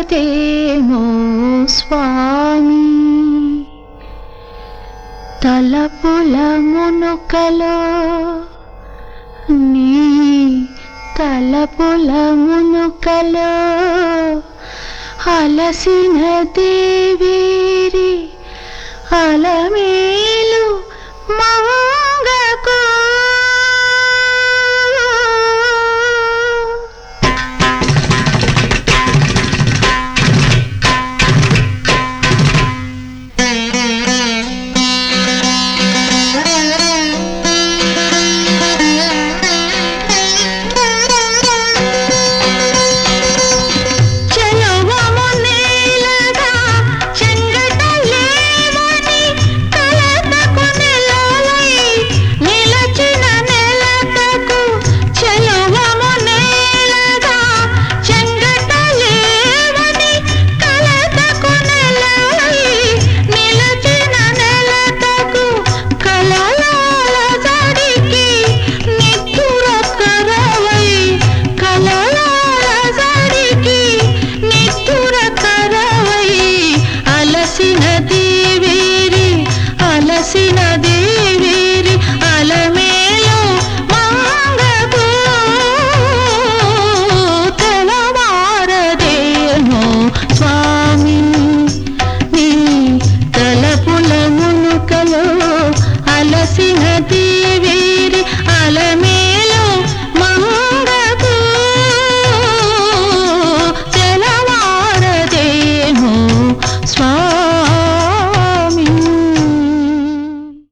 తెలవారదేమో స్వామి తలపుల మునుకలో నీ తలపుల మునుకలో అలసిన దేవేరి అలమేలు మంగకు చెలువము నేలగా చెంగటలేవని కలతకు నెలవై నిలచిన నెలతకు చెలువము నేలగా చెంగటలేవని కలతకు నెలవై నిలచిన నెలతకు కలలాల జడికి నిత్తుర కరవై కలలాల జడికి నిత్తుర కరవై అలసిన దేవేరి అలసిన దేవేరి అలమేలు మంగకు తెలవారదేమో స్వామి నీ తలపుల మునుకలో అలసిన దే